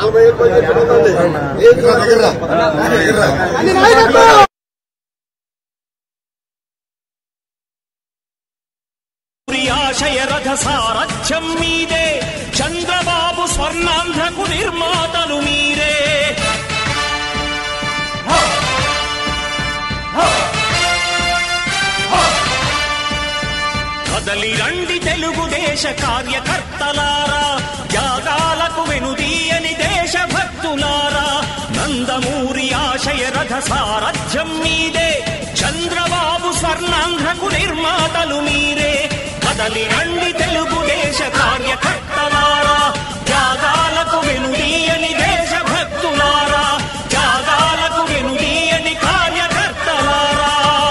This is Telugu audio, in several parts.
ఆశయ రథ సారథ్యం మీదే చంద్రబాబు స్వర్ణాంధ్రకు నిర్మాతలు మీరే కదలి రండి తెలుగుదేశ కార్యకర్తలారా త్యాగాలకు వెనుదీయని దేశభక్తులారా నందమూరి ఆశయ రథ సారథ్యం మీదే చంద్రబాబు స్వర్ణాంధ్రకు నిర్మాతలు మీరే కదలి రండి తెలుగుదేశ కార్యకర్తలారా త్యాగాలకు వెనుదీయని దేశభక్తులారా త్యాగాలకు వెనుదీయని కార్యకర్తలారా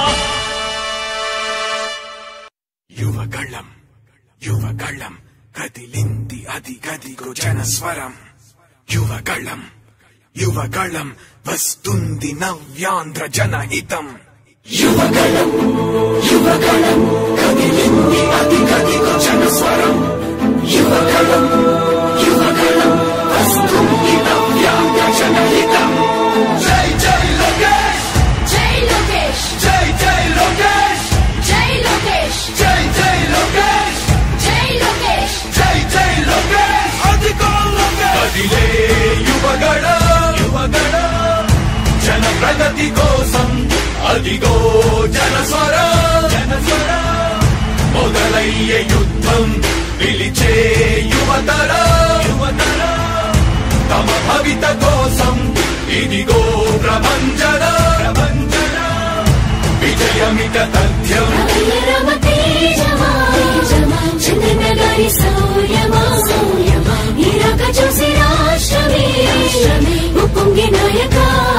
యువగళం యువగళం కదిలింది అది గదిగో జనస్వరం యువగళం యువగళం వస్తుంది నవ్యాంధ్ర జనహితం యువగళం యువగళం కదిలింది అది గదిగో జనస్వరం యువగళం యువగళం వస్తుంది నవ్యాంధ్ర జనహితం జై జై లోకేష్ జై లోకేష్ జై జై లోకేష్ జై లోకేష్ జై జై లోకేష్ జై లోకేష్ జై జై లోకేష్ అధికో లోకేష్ కదిలే యువగడ యువగడ జన ప్రగతి కోసం అదిగో జనస్వర జనస్వర మొదలయ్యే యుద్ధం పిలిచే యువతర యువతర తమ భవిత కోసం ఇదిగో ప్రభంజన ప్రభంజన విజయమిక తథ్యం రమ తేజమా చంద్రన గారి సౌర్యమా సౌర్యమా నీరాక చూసి రాష్ట్రమే రాష్ట్రమే ఉప్పొంగే నాయక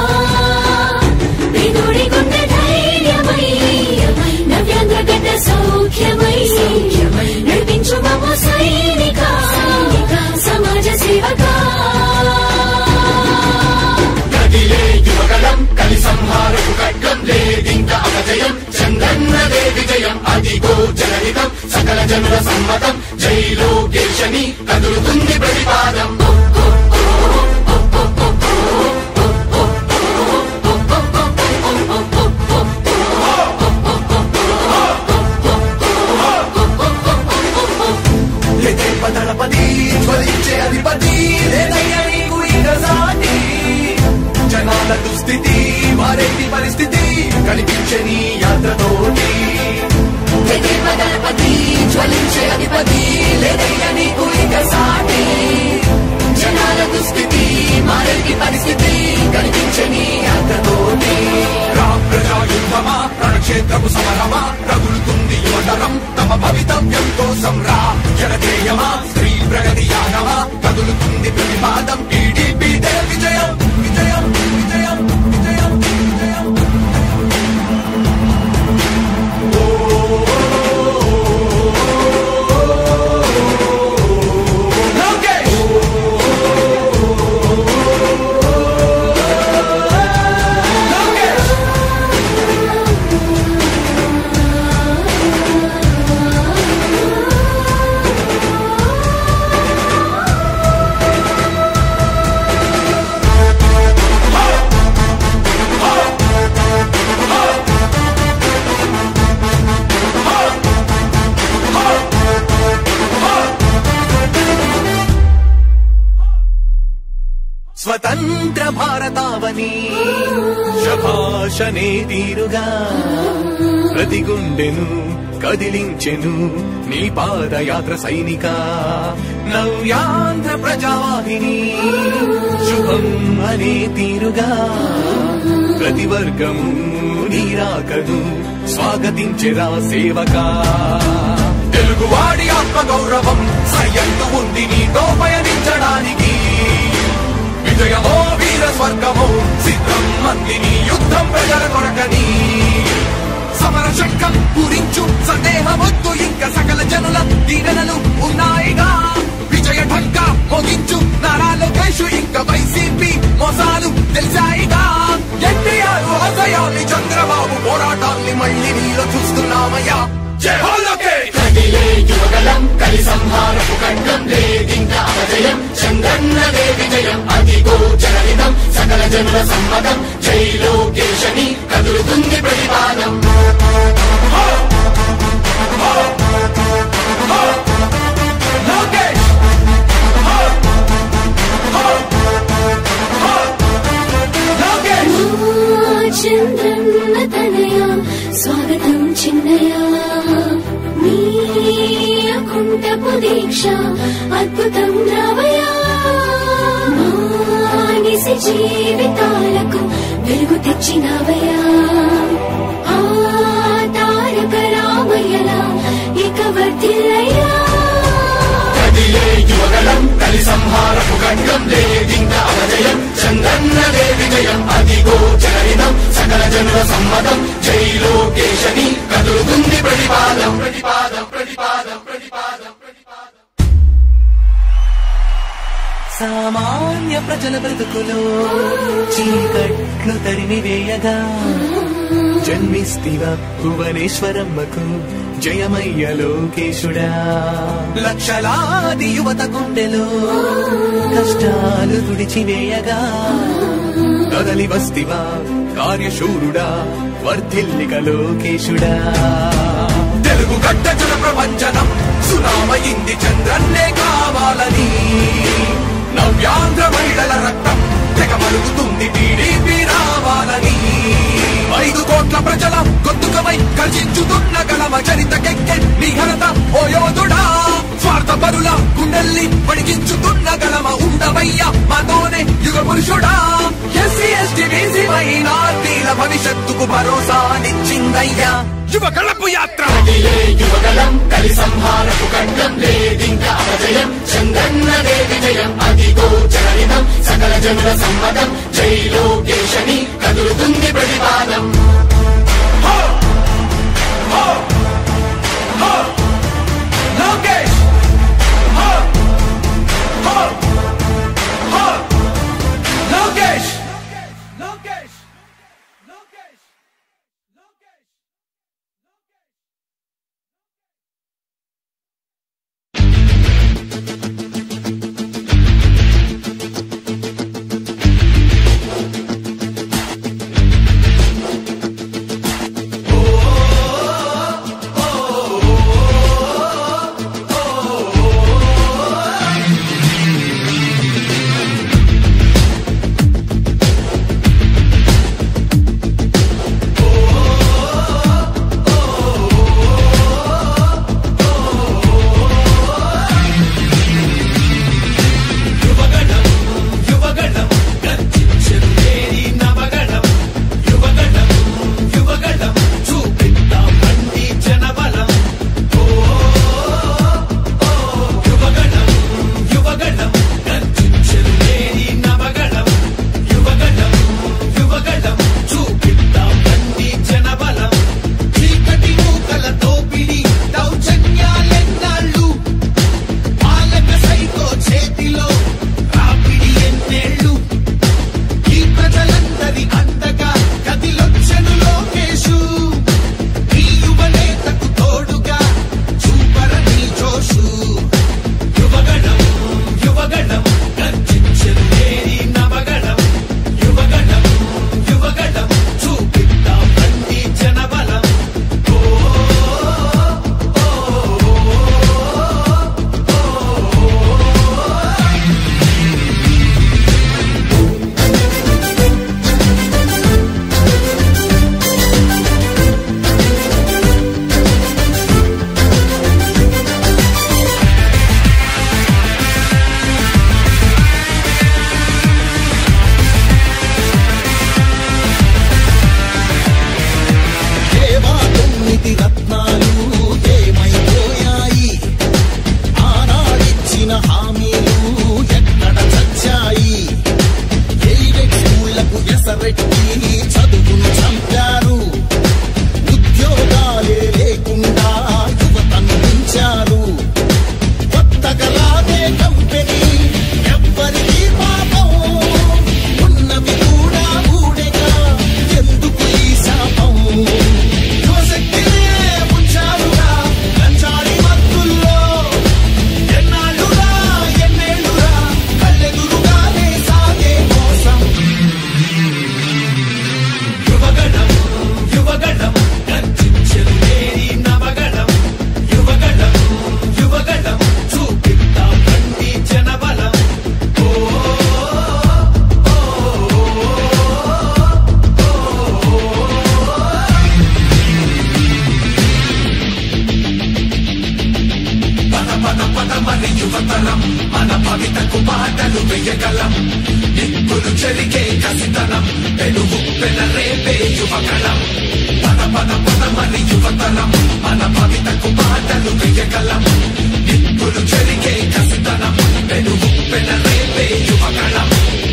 పేదోడి గుండె ధైర్యమై నవ్యాంధ్ర గడ్డ సౌఖ్యమై సౌఖ్యమై నడిపించు బాబు సైనిక సైనిక సమాజ సేవకా కదిలే యువగలం కలి సంహారకు ఖడ్గం లేదింక అపజయం చంద్రన్నదే విజయం అదిగో జనహితం సకల జనుల సమ్మతం జై లోకేశని కదులుతుంది ప్రతిపాదం దళపతి జ్వలించే అధిపతి లేదయ్యా నీకు ఇక సాటి జనాల దుస్థితి వారేటి పరిస్థితి కనిపించని యాత్రతోటి దళపతి జ్వలించే అధిపతి లేదయ్యా నీకు ఇక సాటి జనాల దుస్థితి మారేటి పరిస్థితి కనిపించని యాత్రతోటి రా ప్రజా యుద్ధమా రణక్షేత్రపు సమరమా రగులుతుంది యువతరం తమ భవితవ్యం కోసం రా జనధేయమా స్త్రీ ప్రగతి యానమా కదులుతుంది ప్రతిపాదం టీడీపీ విజయం విజయం విజయం విజయం విజయం లోకేష్ లోకేష్ స్వతంత్ర భారతావని శభాషనే తీరుగా ప్రతి గుండెను కదిలించెను నీ పాదయాత్ర సైనిక నవ్యాంధ్ర ప్రజావాహిని శుభం అనే తీరుగా ప్రతి వర్గము నీరాకను స్వాగతించెరా సేవకా తెలుగువాడి ఆత్మ గౌరవం సయ్యంతు ఉంది నీతో పయనించడానికి విజయమో వీర స్వర్గమో సిద్ధం మందిని యుద్ధం ప్రజల కొరకని సమర శంఖం పూరించు సందేహమొద్దు ఇంకా సకల జనుల దీవెనలు ఉన్నాయిగా విజయ ఢంకా మోగించు నారా లోకేష్ ఇంకా వైసీపీ మోసాలు తెలిసాయిగా ఎన్టీఆర్ ఆశయాల్ని చంద్రబాబు పోరాటాల్ని మళ్ళీ నీలో చూస్తున్నామయ్యా జై హో లోకేష్ కదిలే యువగలం కలి సంహారపు ఖడ్గం లేదింక అపజయం చంద్రన్నదే విజయం అది చంద్రన్న తనయ స్వాగతం చిన్నయ మీ కుంటపు దీక్ష అద్భుతం రావయ మానిసి జీవితాలకు వెలుగు తెచ్చినవయా ఆ తారక రామయ్యలా ఇక వర్తిల్లయ్యా కదిలే యువగలం కలి సంహారపు ఖడ్గం లేదింక అపజయం చంద్రన్నదే విజయం అదిగో చరితం సకల జనుల సమ్మతం జై లోకేశని కదులుతుంది ప్రతిపాదం ప్రతిపాదం ప్రతిపాదం ప్రతిపాదం ప్రతిపాదం సామాన్య ప్రజల బ్రతుకులో చీకట్లు తరిమి వేయగా జన్మిస్తివ భువనేశ్వరమ్మకు జయమయ్య లోకేశుడా లక్షలాది యువత గుండెలో కష్టాలు తుడిచివేయగా కదలి వస్తివా కార్యశూరుడా వర్ధిల్లిక లోకేశుడా తెలుగు గడ్డ జన ప్రపంచనం సునామయింది చంద్రన్నే కావాలని నవ్యాంధ్ర మహిళల రక్తం తెగ మరుగుతుంది టీడీపీ రావాలని ఐదు కోట్ల ప్రజల గొంతుకమై గర్జించుతున్న గలమ చరితకెక్కె నీ ఘనత ఓ యోధుడా స్వార్థ పరుల గుండెల్ని పడిగించుతున్న గలమ ఉండవయ్య మాతోనే యుగ పురుషుడా ఎస్సీ ఎస్టీ బీసీ మైనార్టీల భవిష్యత్తుకు భరోసానిచ్చిందయ్యా యువ కళపు యాత్ర కదిలే యువగలం కలి సంహారపు ఖడ్గం లేదింక అపజయం చంద్రన్నదే విజయం అదిగో చరితం సకల జనుల సమ్మతం జై లోకేశని కదులుతుంది ప్రతిపాదం లోకేష్ హో! హో! హో! లోకేష్ లోకేష్ లోకేష్ లోకేష్ చెరిగే కసితనం పెనుగు పెనరేపే యువకళం పద పద పదమని యువతరం మన భవితకు బాటలు వెయ్యగలం నిప్పులు చెరిగే కసితనం పెనుగు పెనరేపే యువకళం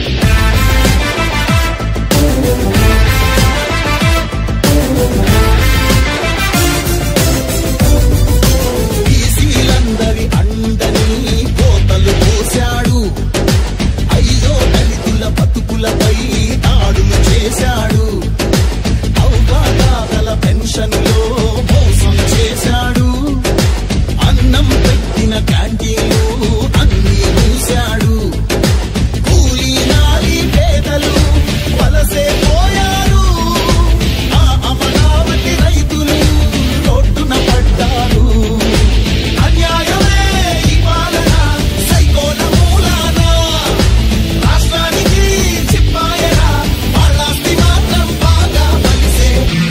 బీసీలందరి అండని కోతలు పోశాడు అయ్యో దళితుల బతుకులపై దాడులు చేశాడు అవగాహన పెన్షన్లో మోసం చేశాడు అన్నం పెట్టిన క్యాంటీన్లు అన్ని మూశాడు కూలీ నాలి పేదలు వలసే పోయారు ఆ అమరావతి రైతులు రోడ్డున పడ్డారు అన్యాయమే ఈ పాలన సైకోల మూలాన రాష్ట్రానికి చిప్పాయరా వాళ్ళాస్తి మాత్రం బాగా కలిసే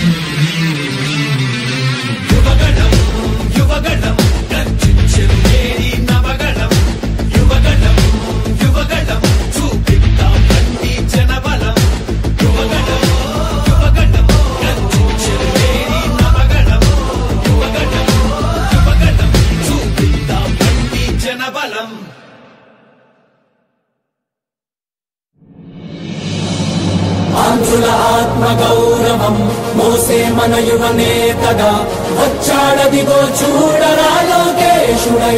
యువగణం యువగణం గర్జించేది నవగణం యువగణం యువగణం చూపిద్దాం రండి జనబలం యువగణం యువగణం గర్జించేది నవగణం యువగణం యువగణం చూపిద్దాం రండి జనబలం ఆంధ్రుల ఆత్మ గౌరవం మోసే మన యువ నేతగా వచ్చాడదిగో చూడరా లోకేశుడై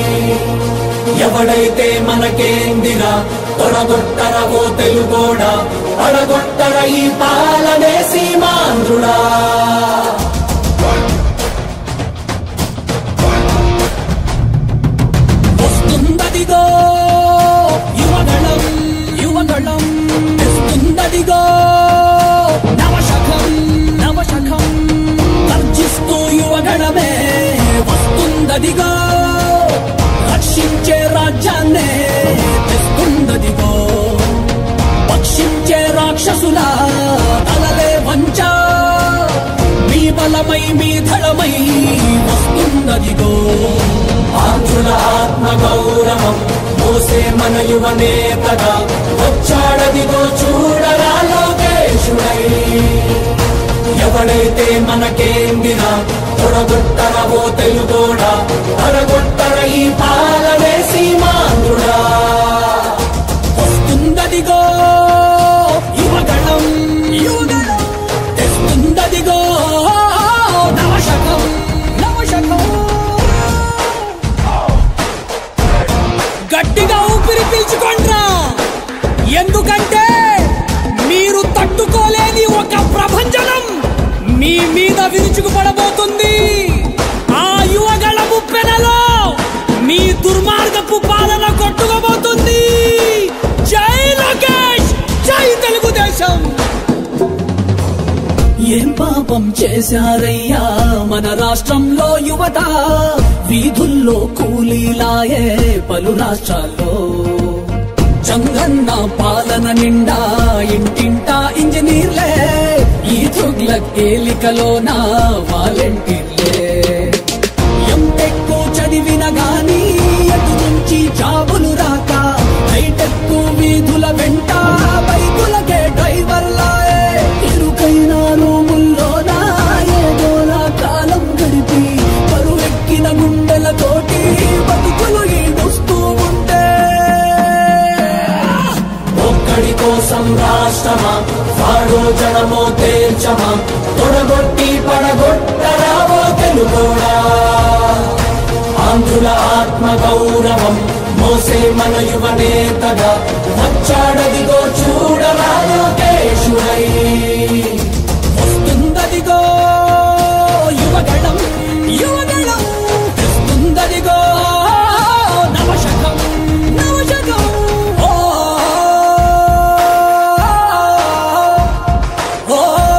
ఎవడైతే మనకేందిరా తొడగొట్టర ఓ తెలుగోడా అడగొట్టర ఈ పాలనే సీమాంధ్రుడా వస్తుందదిగో యువగళం యువగళం వస్తుందదిగో నవశకం నవశకం గర్జిస్తూ యువగళమే వస్తుందదిగో రక్షించే రాజ్యాన్నే తెస్తుందదిగో పక్షించే రాక్షసుల తలలే వంచ మీ బలమై మీ ధళమై వస్తుందదిగో ఆంధ్రుల ఆత్మ గౌరవం మోసే మన యువ నేతగా వచ్చాడదిగో చూడరా లోకేశుడై ఎవడైతే మనకేందినా తొడగొట్టరవో తెలుగోడా తొడగొట్టర ఈ పాలనే సీమాంధ్రుడా వస్తుందదిగో యువగణం యువగణం తెస్తుందదిగో నవశకం నవశకం గట్టిగా ఊపిరి పీల్చుకోండ్రా ఎందుకంటే మీరు తట్టుకోలేని ఒక ప్రభంజనం మీ మీద విరుచుకుపడబోతుంది ఆ యువగళ ముప్పెనలో మీ దుర్మార్గపు పాలన కొట్టుకోబోతుంది జై లోకేష్ జై తెలుగుదేశం ఏం పాపం చేశారయ్యా మన రాష్ట్రంలో యువత వీధుల్లో కూలీలాయే పలు రాష్ట్రాల్లో చంగన్న పాలన నిండా ఇంటింటా ఇంజనీర్లే ఈ తుగ్ల కేలికలోన వాలంటీర్లే ఎంటెక్ చదివిన గాని ఎటు నుంచి జాబులు రాక హైటెక్ వీధుల వెంట బైకులకే డ్రైవర్లాయే ఇరుకైన రూముల్లోన ఏదోలా కాలం గడిపి పరువెక్కిన గుండెలతోటి బతుకులు ఈడుస్తూ ఉంటే ఒక్కడి కోసం రాష్ట్రమా వాడో జనమో తేల్చమా తొడగొట్టి పడగొట్టరావో తెలుగోడా ఆంధ్రుల ఆత్మ గౌరవం మోసే మన యువ నేతగా వచ్చాడదిగో చూడరా లోకేశుడై వస్తుందదిగో యువగణం యువగణం తెస్తుందదిగో నవశకం నవశకం ఓ ఓ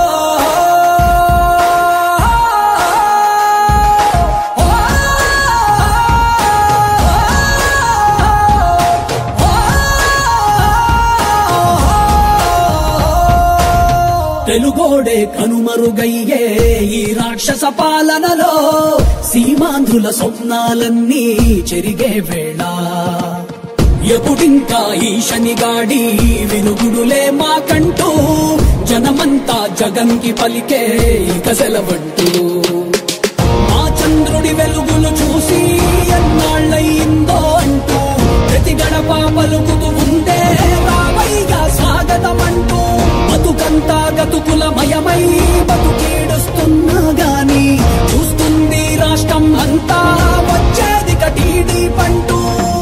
తెలుగోడే కనుమరుగయ్యే ఈ రాక్షస పాలనలో సీమాంధ్రుల స్వప్నాలన్నీ చెరిగే వేళ ఎప్పుడింకా ఈ శనిగాడి వినుగుడులే మాకంటూ జనమంతా జగన్కి పలికే ఇక సెలవంటూ మా చంద్రుడి వెలుగులు చూసి ఎన్నాళ్ళయిందో అంటూ ప్రతి గడప పలుకుతూ ఉందే రామయ్య స్వాగతమంటూ బతుకంతా గతుకుల మయమై బతుకీడుస్తున్నా గాని చూస్తుంది రాష్ట్రం అంతా వచ్చేది కటీడీ పంటూ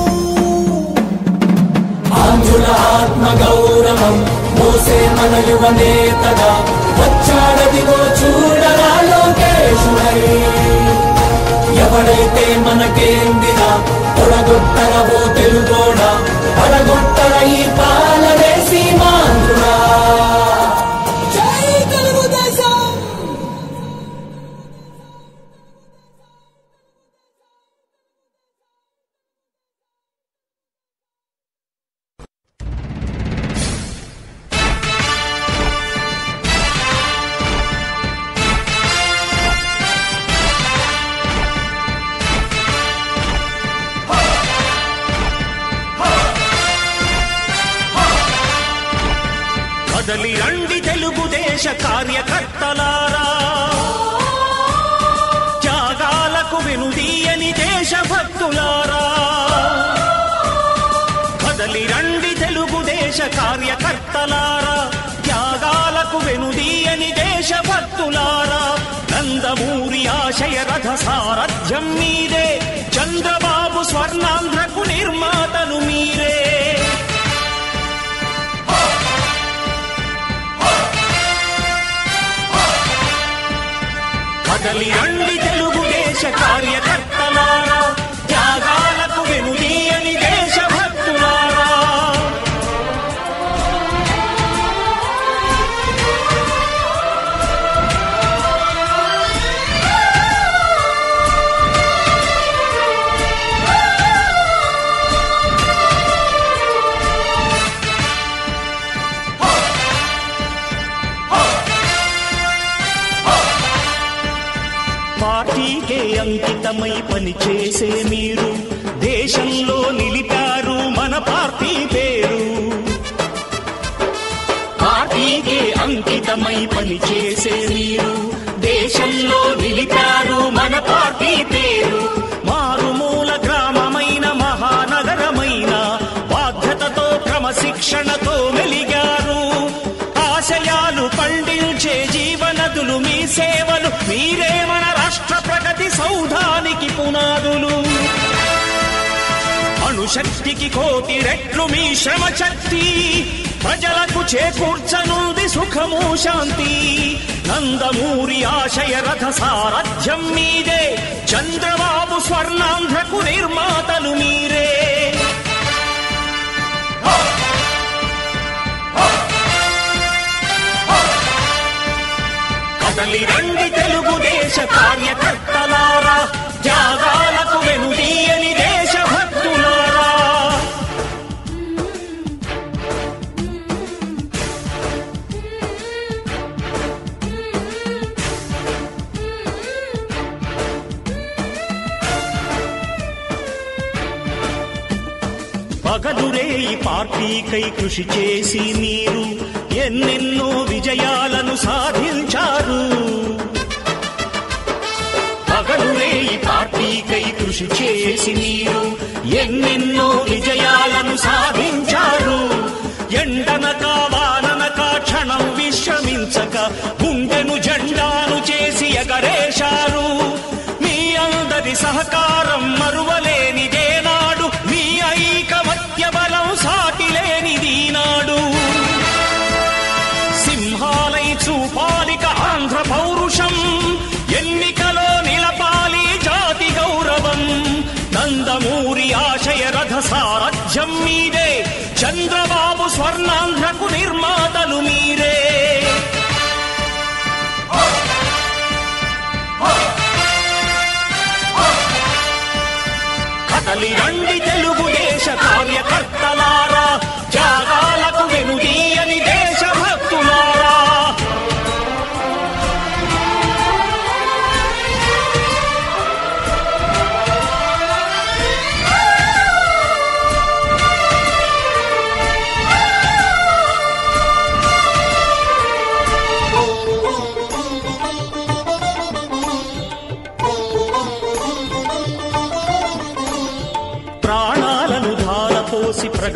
ఆంధ్రుల ఆత్మ గౌరవం మోసే మన యువ నేతగా వచ్చాడదిగో చూడరా లోకేశుడై ఎవడైతే మనకేందిరా తొడగొట్టరవో తెలుగోడా పడగొట్టర ఈ పాలనే సీమాంధ్రుడా జై తెలుగుదేశం కదలి రండి తెలుగుదేశ కార్యకర్తలారా త్యాగాలకు వెనుదీయని దేశభక్తులారా కదలి రండి తెలుగుదేశ కార్యకర్తలారా త్యాగాలకు వెనుదీయని దేశభక్తులారా నందమూరి ఆశయ రథ సారథ్యం మీరే చంద్రబాబు స్వర్ణాంధ్రకు నిర్మాతలు మీరే కదలి రండి తెలుగుదేశ కార్యకర్తలారా త్యాగాలకు వెనుదీయని దేశభక్తులారా పార్టీకే అంకితమై పనిచేసే మీరు దేశంలో నిలిపారు మన పార్టీ పేరు పార్టీకే అంకితమై పనిచేసే మీరు దేశంలో నిలిపారు మన పార్టీ పేరు మారుమూల గ్రామమైన మహానగరమైన బాధ్యతతో క్రమశిక్షణతో మెలిగారు ఆశయాలు పండించే జీవనదులు మీ సేవలు మీరే మన రాష్ట్ర ప్రగతి సౌధానికి పునాదులు అణుశక్తికి కోటి రెట్లు మీ శ్రమ శక్తి ప్రజలకు చేకూర్చనుంది సుఖము శాంతి నందమూరి ఆశయ రథ సారథ్యం మీదే చంద్రబాబు స్వర్ణాంధ్రకు నిర్మాతలు మీరే కదలి రండి తెలుగుదేశ కార్యకర్తలారా త్యాగాలకు వెనుదీయని దేశభక్తులారా పగలురే ఈ పార్టీకై కృషి చేసి మీరు ఎన్నెన్నో విజయాలను సాధించారు పగలురే ఈ పార్టీకై కృషి చేసి మీరు ఎన్నెన్నో విజయాలను సాధించారు ఎండనక వాననక క్షణం విశ్రమించక గుండెను జెండాను చేసి ఎగరేశారు మీ అందరి సహకారం మరువలేనిదే నాడు మీ ఐకమత్య బలం సాటిలేనిది నాడు సింహాలై చూపాలిక ఆంధ్ర పౌరుషం ఎన్నికలో నిలపాలి జాతి గౌరవం నందమూరి ఆశయ రథ సారథ్యం మీదే చంద్రబాబు స్వర్ణాంధ్రకు నిర్మాతలు మీరే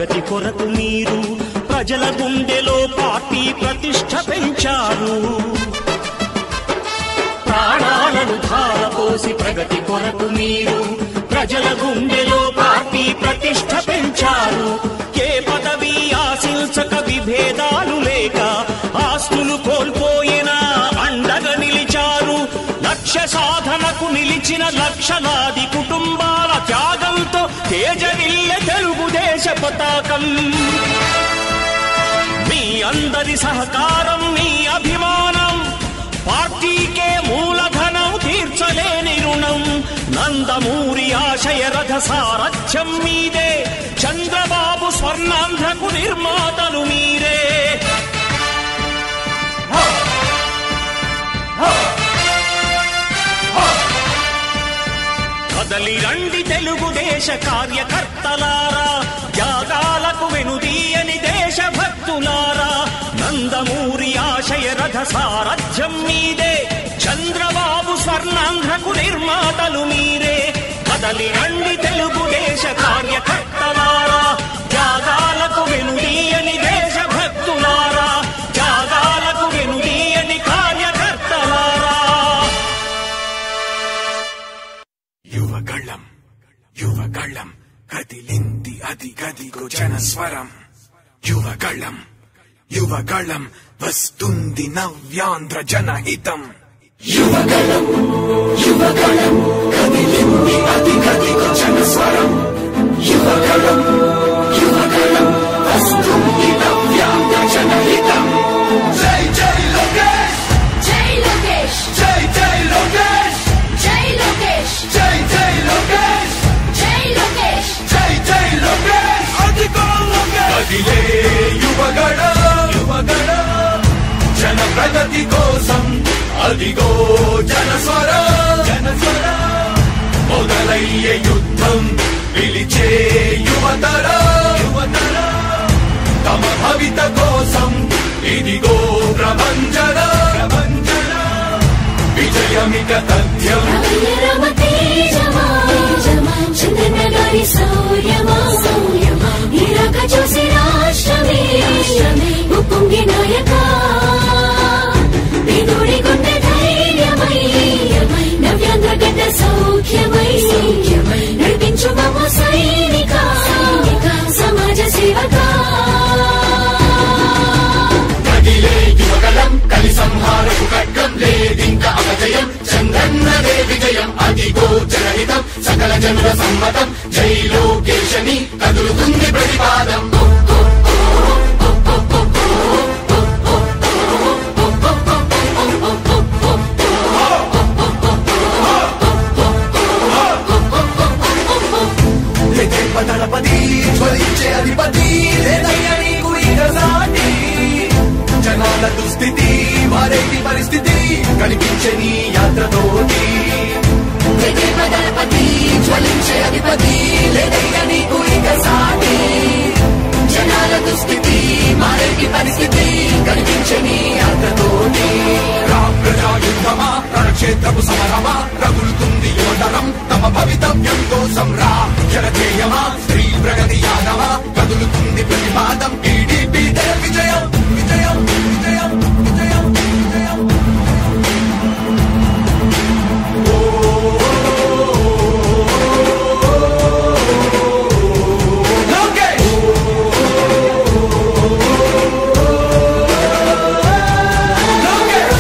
ప్రగతి కొరకు మీరు ప్రజల గుండెలో పార్టీ ప్రతిష్ట పెంచారు ప్రాణాలను ధారపోసి ప్రగతి కొరకు మీరు ప్రజల గుండెలో పార్టీ ప్రతిష్ట పెంచారు ఏ పదవి ఆశించక విభేదాలు లేక ఆస్తులు కోల్పోయినా అండగా నిలిచారు లక్ష్య సాధనకు నిలిచిన లక్షలాది కుటుంబాల త్యాగంతో తేజరిల్లె తెలుగుదేశ పతాకం మీ అందరి సహకారం మీ అభిమానం పార్టీకే మూలధనం తీర్చలేని రుణం నందమూరి ఆశయ రథ సారథ్యం మీదే చంద్రబాబు స్వర్ణాంధ్రకు నిర్మాతలు మీరే కదలి రండి తెలుగుదేశ కార్యకర్తలారా త్యాగాలకు వెనుదీయని దేశభక్తులారా నందమూరి ఆశయ రథ సారథ్యం మీదే చంద్రబాబు స్వర్ణాంధ్రకు నిర్మాతలు మీరే కదలి రండి తెలుగుదేశ కార్యకర్తలారా త్యాగాలకు వెనుదీయని దేశభక్తులారా త్యాగాలకు వెనుదీయని కార్యకర్తలారా యువగళం యువగళం కదిలింది అది గదిగో జనస్వరం యువగళం యువగళం వస్తుంది నవ్యాంధ్ర జనహితం యువగళం యువగళం కదిలింది అది గదిగో జనస్వరం యువగళం యువగళం వస్తుంది నవ్యాంధ్ర జనహితం జై జై లోకేష్ జై లోకేష్ జై జై లోకేష్ జై లోకేష్ జై జై లోకేష్ జై లోకేష్ జై జై లోకేష్ అధికో లోకేష్ కదిలే యువగడ యువగడ జన ప్రగతి కోసం అదిగో జనస్వర జనస్వర మొదలయ్యే యుద్ధం పిలిచే యువతర యువతర తమ భవిత కోసం ఇదిగో ప్రభంజన ప్రభంజన విజయమిక తథ్యం రమ తేజమా చంద్రన్న గారి శౌర్యమా శౌర్యమా ఇలాక చూసి రాష్ట్రమే ఉప్పొంగి నాయక విదుడి గుండె ధైర్యమై నవ్యాంధ్ర గడ్డ సౌఖ్యమై నడిపించు మమ్మ సైనిక సమాజ సేవక కదిలే యువగలం కలి సంహారపు ఖడ్గం లేదింక అపజయం చంద్రన్నదే విజయం అదిగో జనహితం సకల జనుల సమ్మతం జై లోకేశని కదులుతుంది ప్రతిపాదం దళపతి జ్వలించే అధిపతి లేదయ్య నీకు ఇక సాటి జనాల దుస్థితి వారేటి పరిస్థితి కనిపించే నీ యాత్రతోటి దళపతి జ్వలించే అధిపతి లేదయ్య నీకు ఇక సాటి జనాల దుస్థితి మారేటి పరిస్థితి కనిపించని యాత్రతోటి రా ప్రజా యుద్ధమా రణక్షేత్రపు సమరమా రగులుతుంది యువతరం తమ భవితవ్యం కోసం రా జనజేయమా స్త్రీ ప్రగతి యాదమా కదులుతుంది ప్రతిపాదం టీడీపీ విజయం విజయం విజయం విజయం విజయం లోకేష్ లోకేష్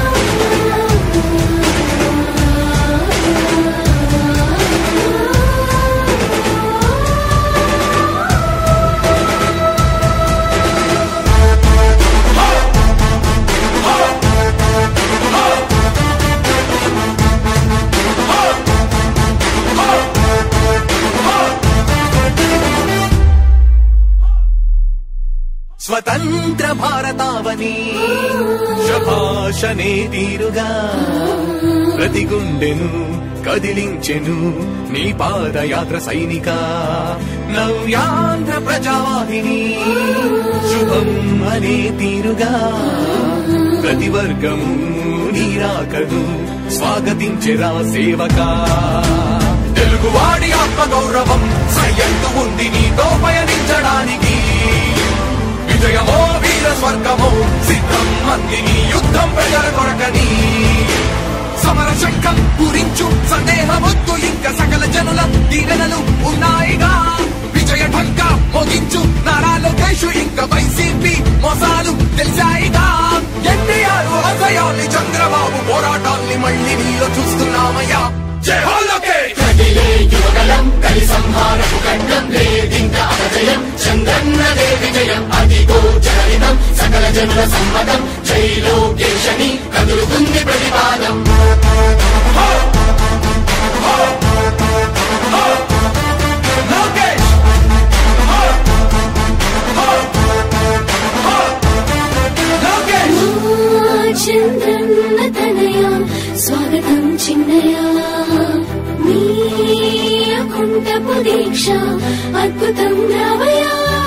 స్వతంత్ర భారతావని శభాషనే తీరుగా ప్రతి గుండెను కదిలించెను నీ పాదయాత్ర సైనిక నవ్యాంధ్ర ప్రజావాహిని శుభం అనే తీరుగా ప్రతి వర్గము నీరాకను స్వాగతించెరా సేవకా తెలుగువాడి ఆత్మ గౌరవం సయ్యంతు ఉంది నీతో పయనించడానికి విజయమో వీర స్వర్గమో సిద్ధం మందిని యుద్ధం ప్రజల కొరకని సమర శంఖం పూరించు సందేహమొద్దు ఇంకా సకల జనుల దీవెనలు ఉన్నాయిగా విజయ ఢంక మోగించు నారా లోకేష్ ఇంకా వైసీపీ మోసాలు తెలిసాయిగా ఎన్టీఆర్ ఆశయాల్ని చంద్రబాబు పోరాటాల్ని మళ్ళీ నీలో చూస్తున్నామయ్యా జై హో లోకేష్ కదిలే యువగలం కలి సంహారపు ఖండం లేదింక అపజయం చంద్రన్నదే విజయం అదిగో జనహితం సకల జనుల సమ్మతం జై లోకేశని కదులుతుంది ప్రతిపాదం లోకేష్ లోకేష్ చంద్రన్న తనయ స్వాగతం చిన్నయ కుంటపు దీక్ష అద్భుతం రావయ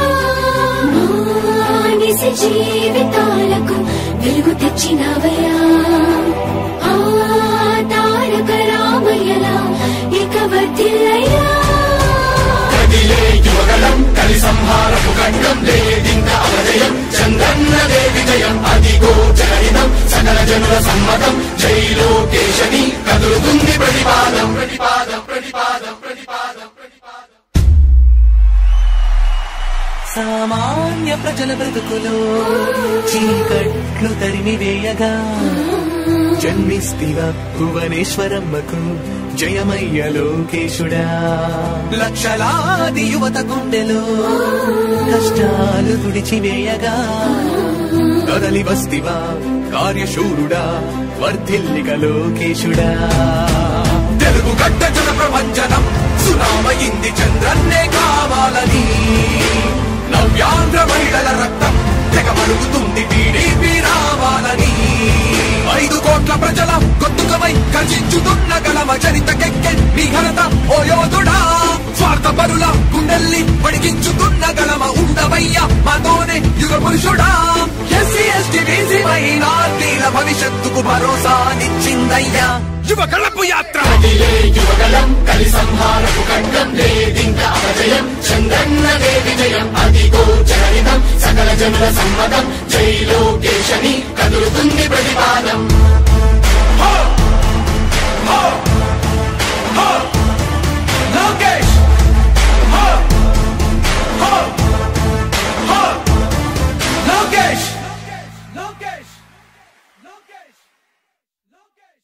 మానిసి జీవితాలకు వెలుగు తెచ్చినవయా ఆ తారక రామయ్యలా ఇక వర్తిల్లయ్యా కదిలే యువగలం కలి సంహారపు ఖండం లేదింక అపజయం చంద్రన్నదే విజయం అదిగో జనహితం సకల జనుల సమ్మతం జై లోకేశని కదులుతుంది ప్రతిపాదం ప్రతిపాదం ప్రతిపాదం ప్రతిపాదం ప్రతిపాదం సామాన్య ప్రజల బ్రతుకులో చీకట్లు తరిమి వేయగా జన్మిస్తివ భువనేశ్వరమ్మకు జయమయ్య లోకేశుడా లక్షలాది యువత గుండెలో కష్టాలు తుడిచివేయగా కదలి వస్తివా కార్యశూరుడా వర్ధిల్లిక లోకేశుడా తెలుగు గడ్డ జన ప్రపంచనం సునామయింది చంద్రన్నే కావాలని నవ్యాంధ్ర మహిళల రక్తం తెగమరుగుతుంది టీడీపీ రావాలని ఐదు కోట్ల ప్రజల గొంతుకమై కర్జించుతున్న గలమ చరితకెక్కె నీ ఘనత ఓ యోధుడా స్వార్థ పరుల గుండెల్ని వణికించుతున్న గలమ ఉండవయ్య మాతోనే యుగ పురుషుడా ఎస్సీ ఎస్టీ బీసీ మైనార్టీల భవిష్యత్తుకు భరోసానిచ్చిందయ్యా యువ కళపు యాత్ర కదిలే యువగలం కలి సంహారపు ఖండం లేదింక అపజయం చంద్రన్నదే విజయం అదిగో జనహితం సకల జనుల సమ్మతం జై లోకేశని కదులుతుంది ప్రతిపాదం లోకేష్ లోకేష్ లోకేష్ లోకేష్ లోకేష్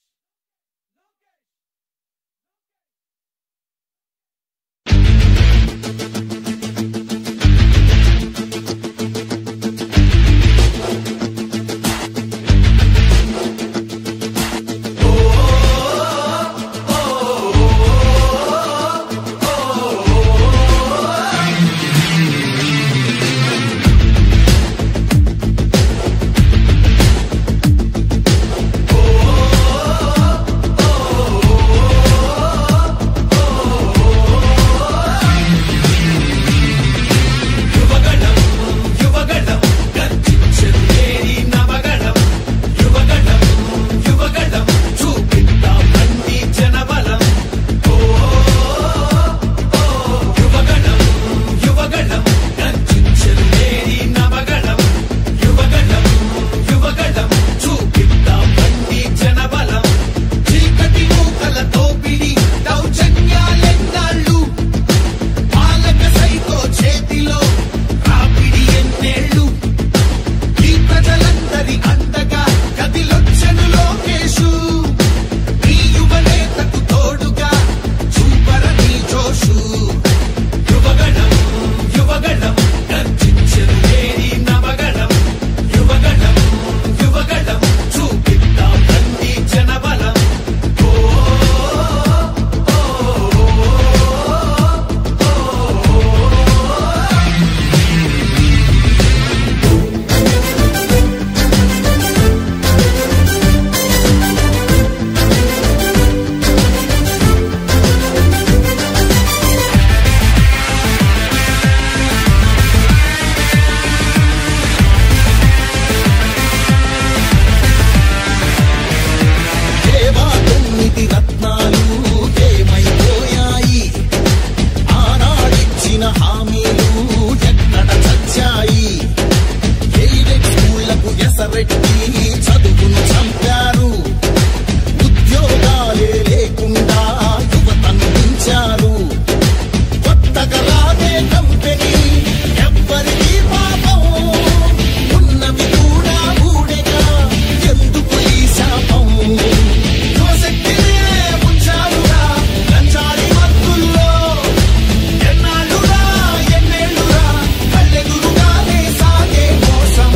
కసరెట్టి చదువును చంపారు ఉద్యోగాలే లేకుండా యువతను పెంచారు కొత్తగా రాదే కంపెనీ ఎవ్వరికీ పాపం ఉన్నవి కూడా ఊడెగా ఎందుకు ఈ శాపం యువశక్తినే ఉంచారురా లంచాడి మత్తుల్లో ఎన్నాళ్ళురా ఎన్నేళ్ళురా కళ్ళెదురుగానే సాగే మోసం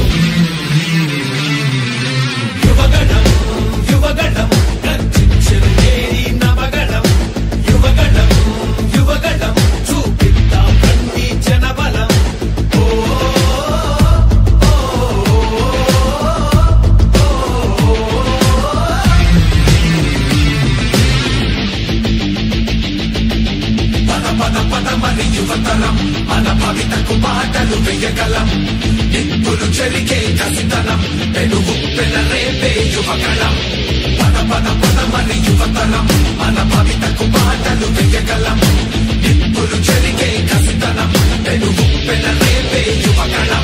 యువగణం యువగణం గర్జించెను నేరి నవగణం యువగణం యువగణం చూపిద్దాం రండి జనబలం ఓ పద పద పద మరి యువతరం మన భవితకు పాటలు వేయగలం నిప్పులు చెరిగే కసితనం పెనుగు పెనరేపే యువగళం పద పద పద మరి యువతరం మన భవితకు పాటలు వేయగలం నిప్పులు చెరిగే కసితనం పెనుగు పెనరేపే యువగళం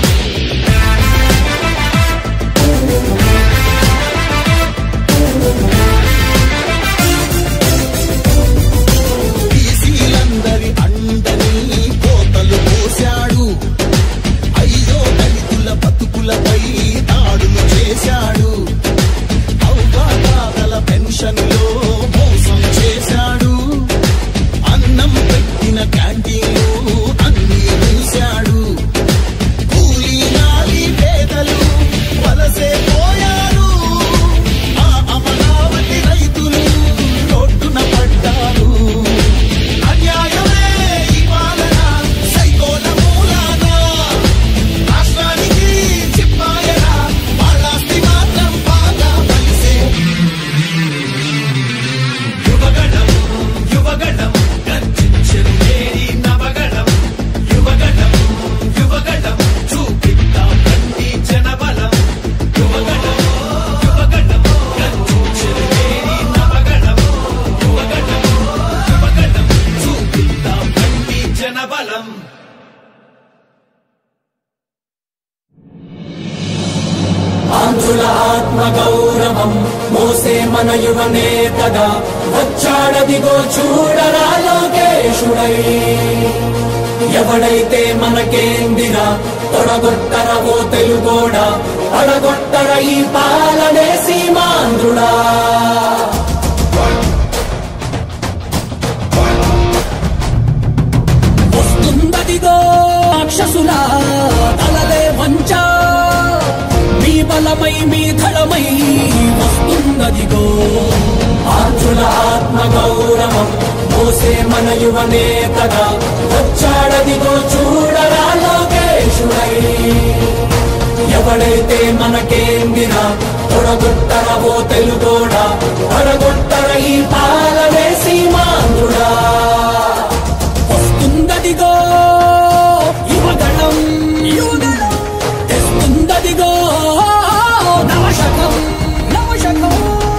బీసీలందరి అండని కోతలు పోశాడు అయ్యో దళితుల బతుకులపై దాడులు చేశాడు అవ్వాతాతల పెన్షన్లో మోసం చేశాడు అన్నం పెట్టిన క్యాంటీన్లు అన్ని మూశాడు కూలీ నాలి పేదలు వలసే పోయారు ఆ అమరావతి రైతులు రోడ్డున పడ్డారు అన్యాయమే ఈ పాలన సైకోల మూలాన రాష్ట్రానికి చిప్పాయన వాళ్ళాస్తి మాత్రం బాగా కలిసే యువగణం యువగణం గర్జించెను నేరి నవగణం యువగణం యువగణం చూపిద్దాం రండి జనబలం యువగణం యువగణం గర్జించెను నేరి నవగణం యువగణం యువగణం చూపిద్దాం రండి జనబలం ఆంధ్రుల ఆత్మ గౌరవం మోసే మన యువ నేతగా వచ్చాడదిగో చూడరా లోకేశుడై ఎవడైతే మనకేందిరా తొడగొట్టర ఓ తెలుగోడా అడగొట్టర ఈ పాలనే సీమాంధ్రుడా వస్తుందదిగో రాక్షసుల తలలే వంచ మీ బలమై మీ ధళమై వస్తుందదిగో ఆర్జుల ఆత్మ గౌరవం మోసే మన యువ నేతగా వచ్చాడదిగో చూడరా లోకేశుడై ఎవడైతే మనకేందిరా తొడగొట్టరవో తెలుగోడా తొడగొట్టర ఈ పాలనే సీమాంధ్రుడా వస్తుందదిగో యువగణం యువగణం తెస్తుందదిగో నవశకం నవశకం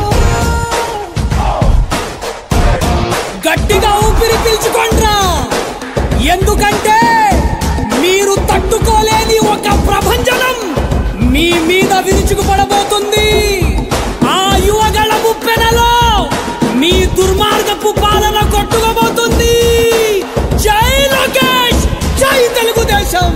గట్టిగా ఊపిరి పీల్చుకోండ్రా ఎందుకంటే మీరు తట్టుకోలేని ఒక ప్రభంజనం మీ మీద విరుచుకుపడబోతుంది ఆ యువగళ ముప్పెనలో మీ దుర్మార్గపు పాలన కొట్టుకోబోతుంది జై లోకేష్ జై తెలుగుదేశం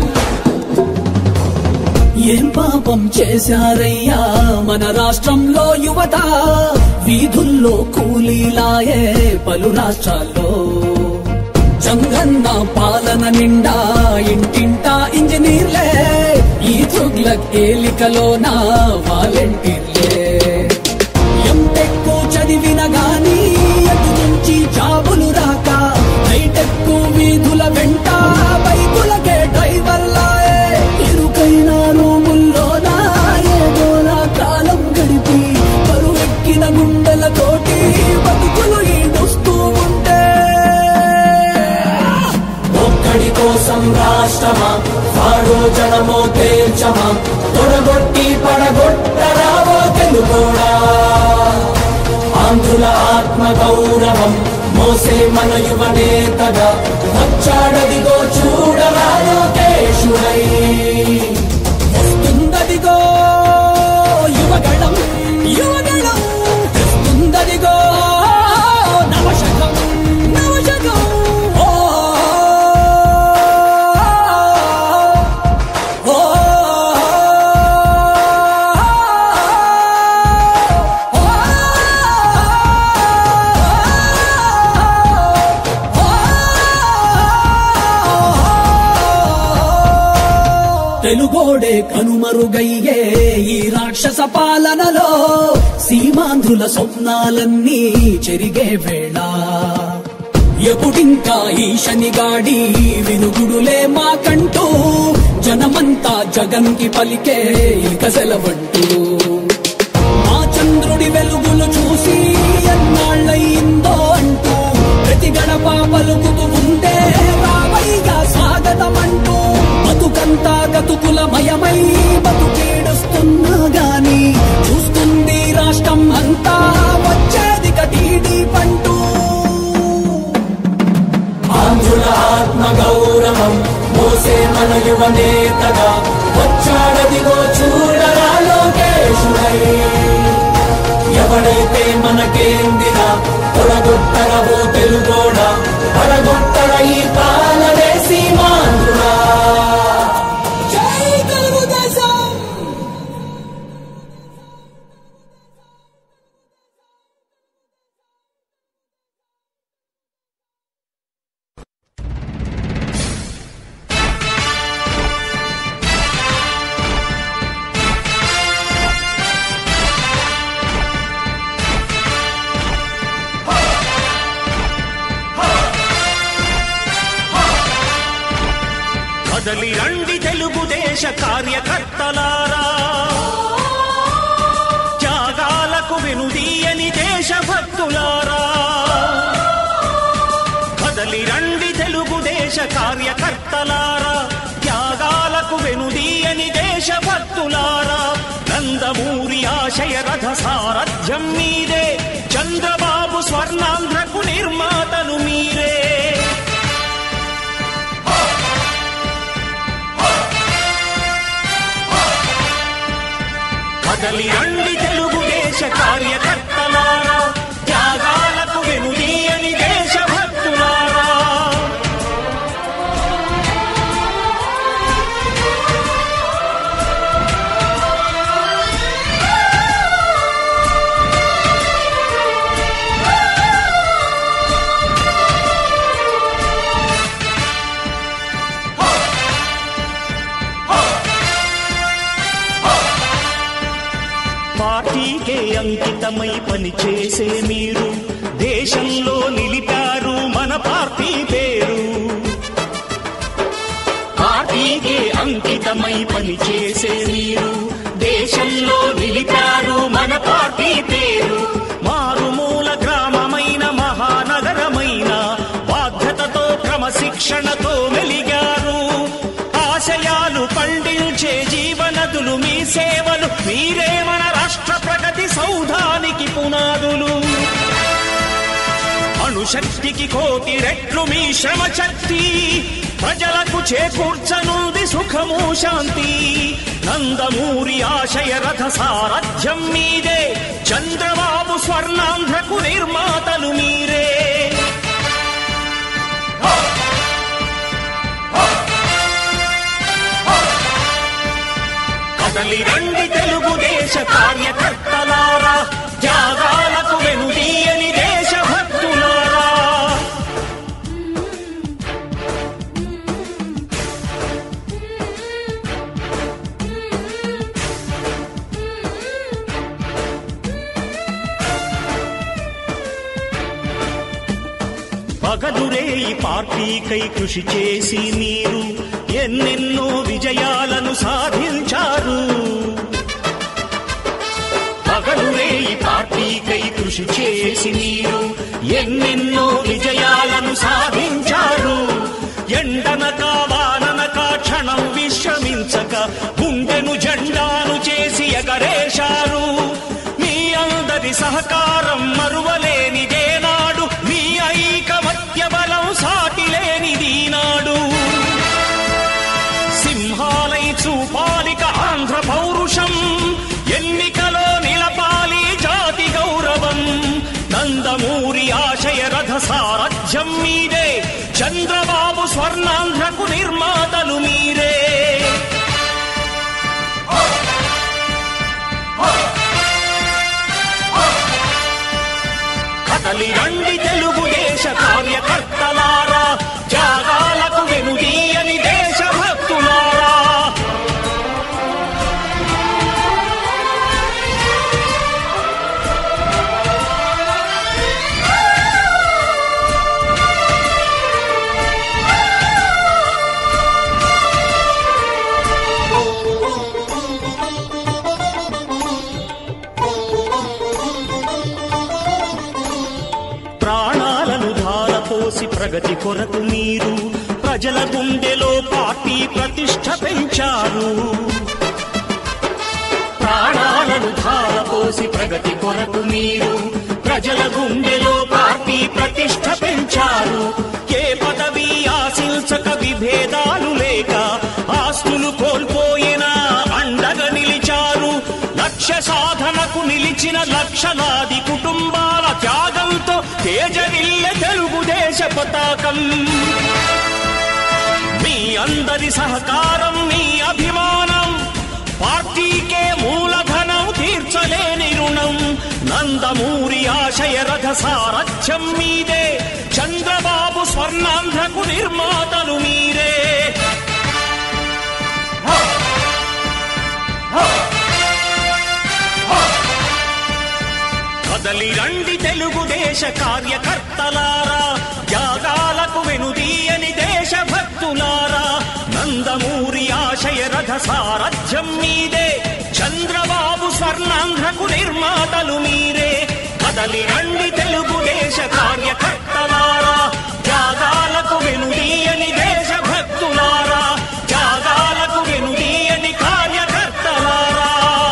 ఏం పాపం చేశారయ్యా మన రాష్ట్రంలో యువత వీధుల్లో కూలీలాయే పలు రాష్ట్రాల్లో జంగన్న పాలన నిండా ఇంటింటా ఇంజనీర్లే ఈ తుగ్లక్ ఏలికలోన వాలంటీర్లే ఎంటెక్ చదివిన గాని అటు నుంచి జాబులు రాక హైటెక్ వీధుల వెంట బైకులకే డ్రైవర్లాయే ఇరుకైన రూముల్లోన ఏదోలా కాలం గడిపి కరువెక్కిన గుండెలతోటి బతుకులు ఈడుస్తూ ఉంటే ఒక్కడి కోసం రాష్ట్రమా వాడో జనమో తేల్చమా తొడగొట్టి పడగొట్టరావో తెలుగోడా ఆంధ్రుల ఆత్మ గౌరవం మోసే మన యువ నేతగా వచ్చాడదిగో చూడరా లోకేశుడై వస్తుందదిగో ఉన్నోడే కనుమరుగయ్యే ఈ రాక్షస పాలనలో సీమాంధ్రుల స్వప్నాలన్నీ చెరిగే వేళ ఎప్పుడింకా ఈ శనిగాడి వినుగుడులే మాకంటూ జనమంతా జగన్కి పలికే ఇక సెలవంటూ మా చంద్రుడి వెలుగులు చూసి ఎన్నాళ్ళయిందో అంటూ ప్రతి గడప పలుకుతూ ఉండే రామయ్య స్వాగతమంటూ బతుకంతా గతుకుల మయమై బతుకేడుస్తున్నా గాని చూస్తుంది రాష్ట్రం అంతా వచ్చేది కటీడీ పంటూ ఆంధ్రుల ఆత్మ గౌరవం మోసే మన యువ నేతగా వచ్చాడదిగో చూడరా లోకేశుడై ఎవడైతే మనకేందిరా తొడగొట్టరవో తెలుగోడా పడగొట్టర ఈ పాలనే సీమాంధ్రుడా జై తెలుగుదేశం కదలి రండి తెలుగుదేశ కార్యకర్తలారా త్యాగాలకు వెనుదీయని దేశభక్తులారా కదలి రండి తెలుగుదేశ కార్యకర్తలారా త్యాగాలకు వెనుదీయని దేశభక్తులారా నందమూరి ఆశయ రథ సారథ్యం మీరే చంద్రబాబు స్వర్ణాంధ్రకు నిర్మాతలు మీరే కదలి రండి తెలుగుదేశ కార్యకర్తలారా త్యాగాలకు వెనుదీయని దేశభక్తులారా పార్టీకే అంకితమై పనిచేసే మీరు దేశంలో నిలిపారు మన పార్టీ పేరు పార్టీకే అంకితమై పనిచేసే మీరు దేశంలో నిలిపారు మన పార్టీ పేరు మారుమూల గ్రామమైన మహానగరమైన బాధ్యతతో క్రమశిక్షణతో మెలిగారు ఆశయాలు పండించే జీవనదులు మీ సేవలు మీరే మన రాష్ట్ర ప్రగతి సౌధానికి పునాదులు అణుశక్తికి కోటి రెట్లు మీ శ్రమ శక్తి ప్రజలకు చేకూర్చనుంది సుఖము శాంతి నందమూరి ఆశయ రథ సారథ్యం మీదే చంద్రబాబు స్వర్ణాంధ్రకు నిర్మాతలు మీరే కదలి రండి తెలుగుదేశ కార్యకర్తలారా త్యాగాలకు వెనుదీయని దేశభక్తులారా పగలురే ఈ పార్టీకై కృషి చేసి మీరు ఎన్నెన్నో విజయాలను సాధించారు పగలురే ఈ పార్టీకై కృషి చేసి మీరు ఎన్నెన్నో విజయాలను సాధించారు ఎండనక వాననక క్షణం విశ్రమించక గుండెను జెండాను చేసి ఎగరేశారు మీ అందరి సహకారం మరువలేనిదే నాడు మీ ఐకమత్య బలం సాటిలేనిది నాడు సింహాలై చూపాలిక ఆంధ్ర పౌరుషం ఎన్నికలో నిలపాలి జాతి గౌరవం నందమూరి ఆశయ రథ సారథ్యం మీదే చంద్రబాబు స్వర్ణాంధ్రకు నిర్మాతలు మీరే ప్రగతి కొరకు మీరు ప్రజల గుండెలో పార్టీ ప్రతిష్ట పెంచారు ప్రాణాలను ధారపోసి ప్రగతి కొరకు మీరు ప్రజల గుండెలో పార్టీ ప్రతిష్ట పెంచారు ఏ పదవి ఆశించక విభేదాలు లేక ఆస్తులు కోల్పోయినా అండగా నిలిచారు లక్ష్య సాధనకు నిలిచిన లక్షలాది కుటుంబాల త్యాగంతో తేజరిల్లె తెలుగుదేశ పతాకం మీ అందరి సహకారం మీ అభిమానం పార్టీకే మూలధనం తీర్చలేని రుణం నందమూరి ఆశయ రథ సారథ్యం మీదే చంద్రబాబు స్వర్ణాంధ్రకు నిర్మాతలు మీరే కదలి రండి తెలుగుదేశ కార్యకర్తలారా త్యాగాలకు వెనుదీయని దేశభక్తులారా నందమూరి ఆశయ రథ సారథ్యం మీదే చంద్రబాబు స్వర్ణాంధ్రకు నిర్మాతలు మీరే కదలి రండి తెలుగుదేశ కార్యకర్తలారా త్యాగాలకు వెనుదీయని దేశభక్తులారా త్యాగాలకు వెనుదీయని కార్యకర్తలారా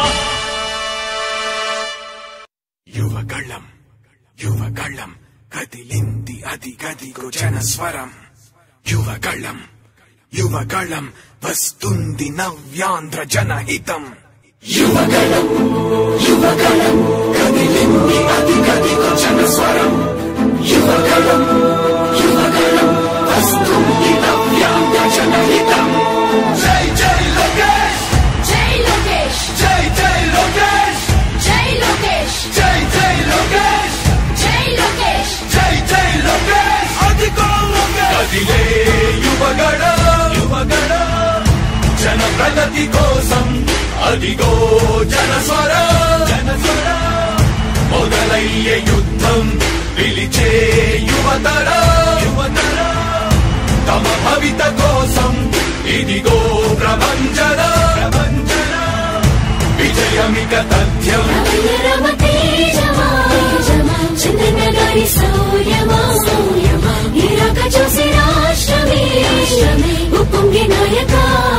యువగళం యువగళం కదిలింది అది గదిగో జనస్వరం యువగళం యువగళం వస్తుంది నవ్యాంధ్ర జనహితం యువగళం యువగళం కదిలింది అది గదిగో జనస్వరం యువగళం యువగళం వస్తుంది నవ్యాంగ జనహితం జై జై లోకేష్ జై లోకేష్ జై జై లోకేష్ జై లోకేష్ జై జై లోకేష్ జై లోకేష్ జై జై లోకేష్ అదిగో లోకేష్ కదిలే యువగడ యువగడ జన ప్రగతి కోసం అదిగో జనస్వర జనస్వర మొదలయ్యే యుద్ధం పిలిచే యువతర యువతర తమ భవిత కోసం ఇదిగో ప్రభంజన ప్రభంజన విజయమిక తథ్యం రమ తేజమా చంద్రన గారి సౌర్యమా ఇరాక చూసి రాష్ట్రమే ఉప్పొంగే నాయక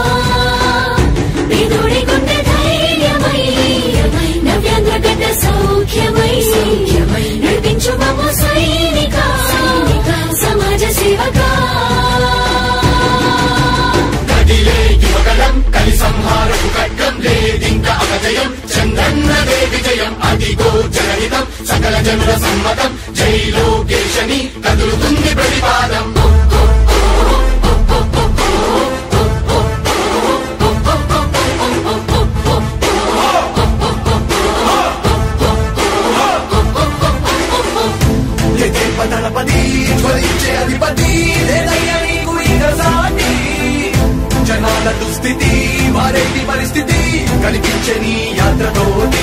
పేదోడి గుండె ధైర్యమై నవ్యాంధ్ర గడ్డ సౌఖ్యమై నడిపించు మమ్మ సైనిక సమాజ సేవకా కదిలే యువగళం కలి సంహారపు ఖడ్గం లేదింక అపజయం చంద్రన్నదే విజయం అదిగో జనహితం సకల జనుల సమ్మతం జై లోకేశని కదులుతుంది ప్రతిపాదం ఎదేప దళపతి జ్వలించే అధిపతి లేదయ్య నీకు ఇక సాటి జనాల దుస్థితి వారేటి పరిస్థితి కనిపించే నీ యాత్రతోటి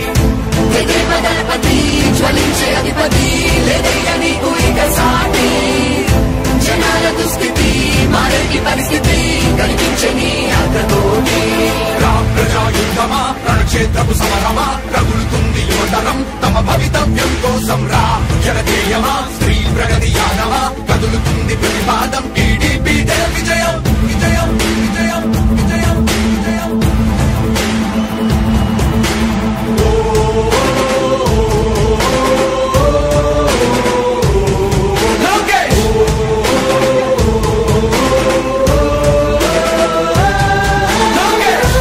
దళపతి జ్వలించే అధిపతి లేదయ్య నీకు ఇక సాటి జనాల దుస్థితి మారేటి పరిస్థితి కనిపించే నీ యాత్రతోటి రా ప్రజాయుద్ధమా రణక్షేత్రపు సమరమా రగులుతుంది యువతరం తమ భవితవ్యం కోసం రా జనజేయమా స్త్రీ ప్రగతి యానమా కదులుతుంది ప్రతిపాదం టీడీపీ జయ విజయం విజయం విజయం విజయం విజయం లోకేష్ లోకేష్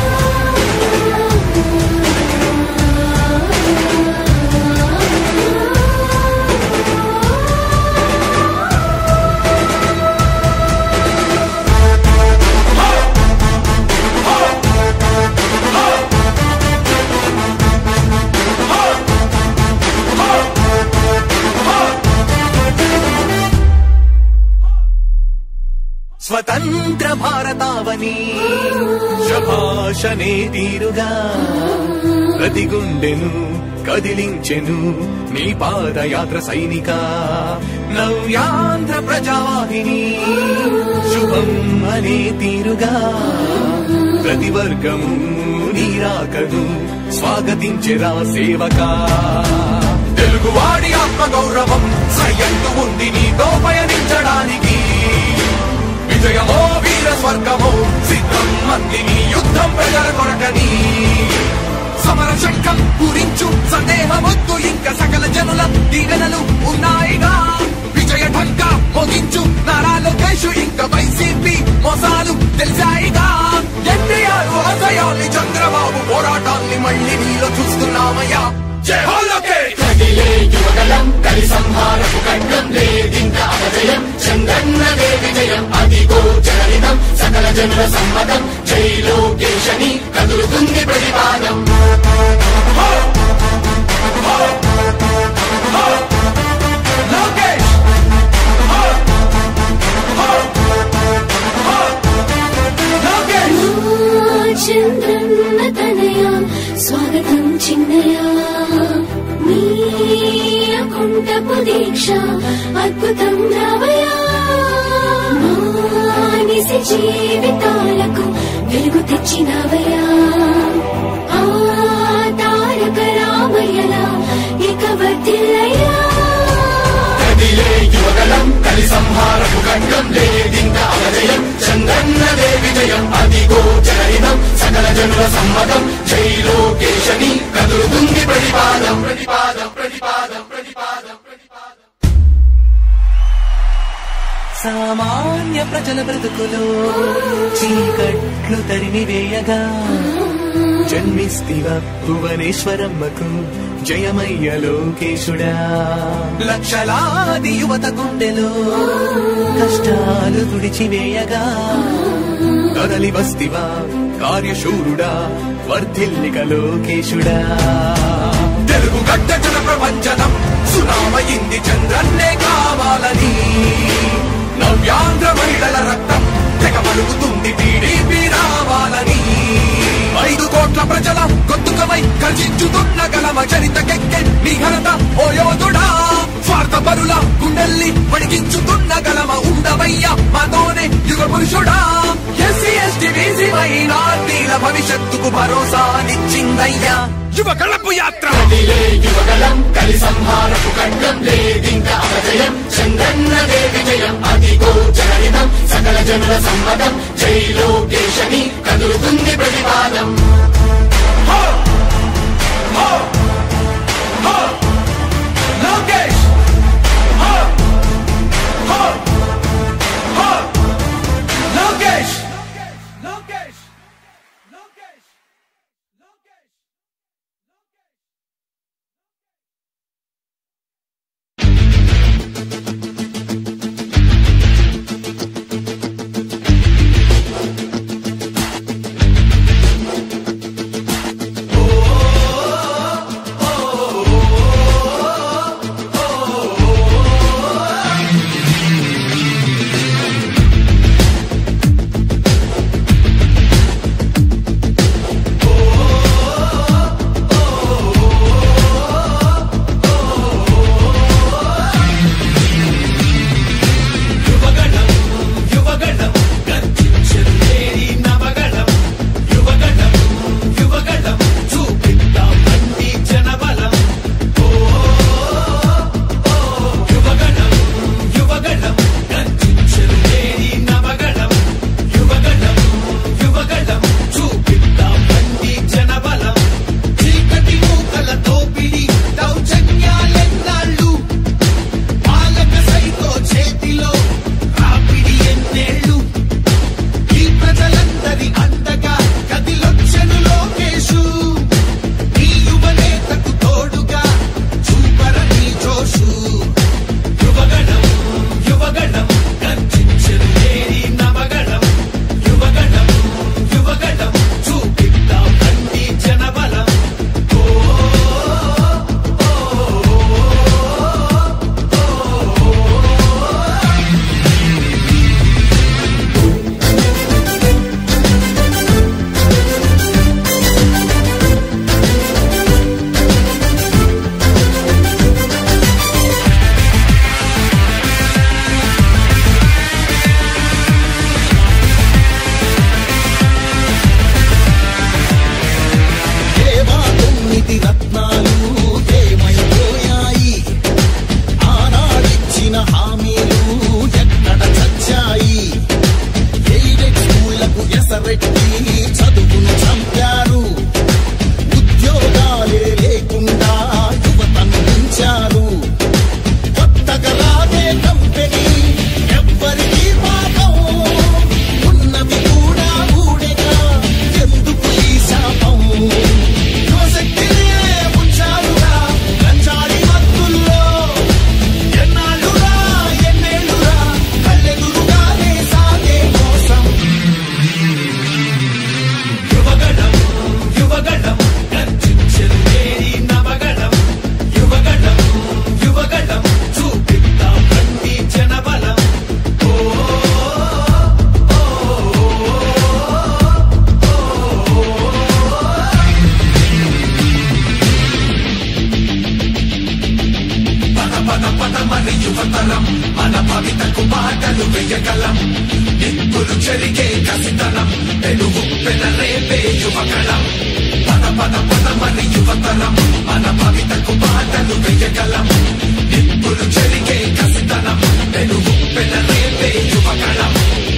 స్వతంత్ర భారతావని శభాషనే తీరుగా ప్రతి గుండెను కదిలించెను నీ పాదయాత్ర సైనిక నవ్యాంధ్ర ప్రజావాహిని శుభం అనే తీరుగా ప్రతి వర్గము నీరాకను స్వాగతించెరా సేవకా తెలుగువాడి ఆత్మ గౌరవం సయ్యంటూ ఉంది నీతో పయనించడానికి విజయమో వీర స్వర్గమో సిద్ధం మందిని యుద్ధం ప్రజల కొరకని సమర శంఖం పూరించు సందేహమొద్దు ఇంకా సకల జనుల దీవెనలు ఉన్నాయిగా విజయ ఢంక మోగించు నారా లోకేష్ ఇంకా వైసీపీ మోసాలు తెలిసాయిగా ఎన్టీఆర్ ఆశయాల్ని చంద్రబాబు పోరాటాల్ని మళ్ళీ నీలో చూస్తున్నామయ్యా జై హో లోకేష్ కదిలే యువగలం కలి సంహారపు ఖడ్గం లేదింక అపజయం చంద్రన్నదే విజయం అదిగో జనరితం సకల జనుల సమ్మతం జై లోకేశని కదులుతుంది ప్రతిపాదం లోకేష్ లోకేష్ చంద్రన్న తనయ స్వాగతం చిన్నయ మీ అకుంఠపు దీక్ష అద్భుతం రావయ మానిసి జీవితాలకు వెలుగు తెచ్చినవయా ఆ తారక రామయ్యలా ఇక వర్తిల్లయ్యా కదిలే యువగలం కలి సంహారపు ఖడ్గం లేదింక అపజయం చంద్రన్నదే విజయం అదిగో జనరితం సకల జనుల సమ్మతం జై లోకేశని కదులుతుంది ప్రతిపాదం ప్రతిపాదం ప్రతిపాదం ప్రతిపాదం ప్రతిపాదం సామాన్య ప్రజల బ్రతుకులో చీకట్లు తరిమి వేయగా జన్మిస్తివ భువనేశ్వరమ్మకు జయమయ్య లోకేశుడా లక్షలాది యువత గుండెలో కష్టాలు తుడిచివేయగా కదలి వస్తివా కార్యశూరుడా వర్ధిల్లిక లోకేశుడా తెలుగు గడ్డ జన ప్రపంచనం సునామయింది చంద్రన్నే కావాలని నవ్యాంధ్ర మహిళల రక్తం తెగ మలుగుతుంది టీడీపీ రావాలని ఐదు కోట్ల ప్రజల గొంతుకమై గర్జించుతున్న గలమ చరితకెక్కె నీ ఘనత ఓ యోధుడా స్వార్థ పరుల గుండెల్ని వణికించుతున్న గలమ ఉండవయ్య మాతోనే యుగ పురుషుడా ఎస్సీ ఎస్టీ బీసీ మైనార్టీల భవిష్యత్తుకు భరోసానిచ్చిందయ్యా యువ కళపు యాత్ర కదిలే యువగలం కలి సంహారపు ఖడ్గం లేదింక అపజయం చంద్రన్నదే విజయం అదిగో జనరితం సకల జనుల సమ్మతం జై లోకేశని కదులుతుంది ప్రతిపాదం లోకేష్ లోకేష్ లోకేష్ లోకేష్ లోకేష్ యువగళం పద పద పదమని యువతరం మన భవితకు బాటలు వెయ్యగలం నిప్పులు చెరిగే కసితనం పెనుగు పెనరేపే యువగళం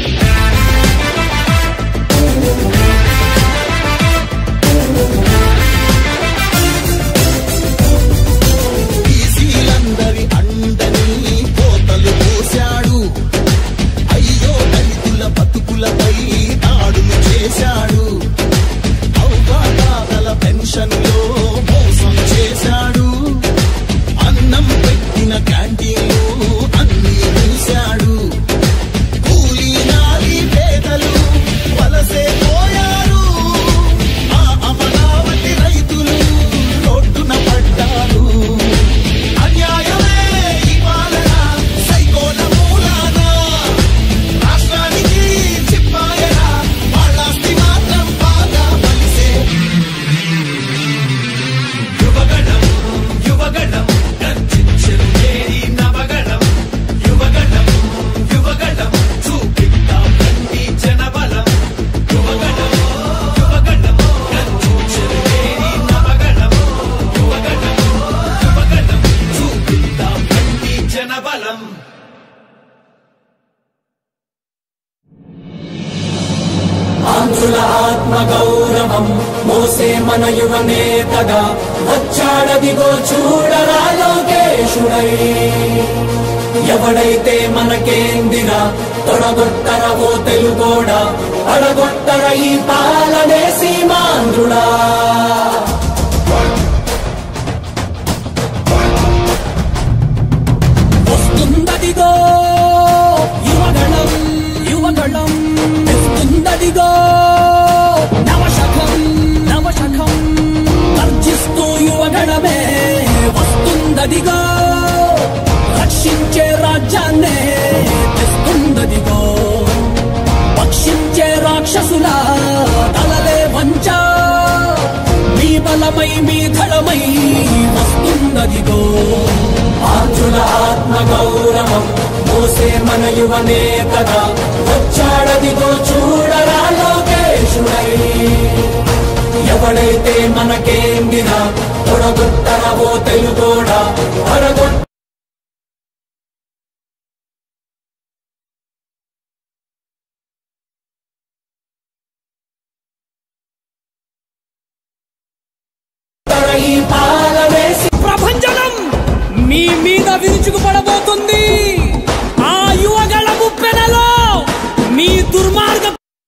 బీసీలందరి అండని కోతలు పోశాడు అయ్యో దళితుల బతుకులపై దాడులు చేశాడు అవగాహన పెన్షన్లో మోసం చేశాడు అన్నం పెట్టిన క్యాంటీన్లు అన్ని మూశాడు కూలీ నాలి పేదలు వలసే పోయారు ఆ అమరావతి రైతులు రోడ్డున పడ్డారు అన్యాయమే ఈ పాలన సైకోల మూలాన రాష్ట్రానికి చిప్పాయన వాళ్ళాస్తి మాత్రం బాగా బలిసే యువగణం యువగణం గర్జించెను ఏరి నవగణం యువగణం యువగణం చూపిద్దాం రండి జనబలం యువగణం యువగణం గర్జించెను ఏరి నవగణం యువగణం యువగణం చూపిద్దాం రండి జనబలం ఆంధ్రుల ఆత్మ గౌరవం మోసే మన యువ నేతగా వచ్చాడదిగో చూడరా లోకేశుడై ఎవడైతే మనకేందిరా తొడగొట్టర ఓ తెలుగోడా అడగొట్టర ఈ పాలనే సీమాంధ్రుడా వస్తుందదిగో యువగణం యువగణం వస్తుందదిగో నవశకం నవశకం గర్జిస్తూ యువగణమే వస్తుందదిగో రక్షించే రాజ్యాన్నే తెస్తుందదిగో పక్షించే రాక్షసుల తలలే వంచ మీ బలమై మీ ధడమై వస్తుందదిగో ఆంధ్రుల ఆత్మ గౌరవం మోసే మన యువ నేతగా వచ్చాడదిగో చూడరా లోకేశుడై ఎవడైతే మనకేందిరా తొడగొట్టరవో తెలుగోడా అడగొట్ట ఈ పాలవేసి ప్రభంజనం మీ మీద విరుచుకుపడబోతుంది ఆ యువగళ ముప్పెనలో మీ దుర్మార్గ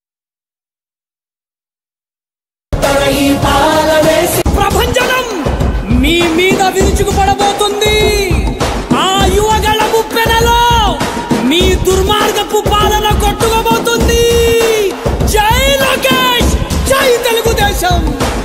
ఈ పాలవేసి ప్రభంజనం మీ మీద విరుచుకుపడబోతుంది ఆ యువగళ ముప్పెనలో మీ దుర్మార్గపు పాలన కొట్టుకోబోతుంది జై లోకేష్ జై తెలుగుదేశం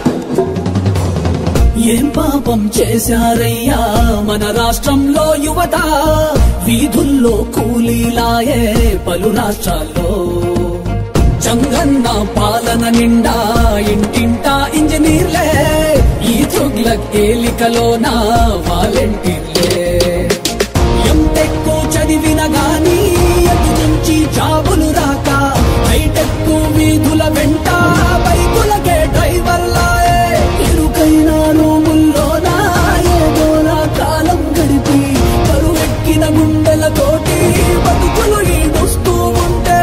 ఏం పాపం చేశారయ్యా మన రాష్ట్రంలో యువత వీధుల్లో కూలీలాయే పలు రాష్ట్రాల్లో చంగన్న పాలన నిండా ఇంటింటా ఇంజనీర్లే ఈ చుగ్ల కేలికలోన వాలంటీర్లే ఎంటెక్కు చదివిన గాని ఎటు నుంచి జాబులు రాక హైటెక్ వీధుల వెంట బైకులకే డ్రైవర్లాయే ఇరుకైన రూముల్లోన ఏదోలా కాలం గడిపి కరువెక్కిన గుండెలతోటి బతుకులు ఈడుస్తూ ఉంటే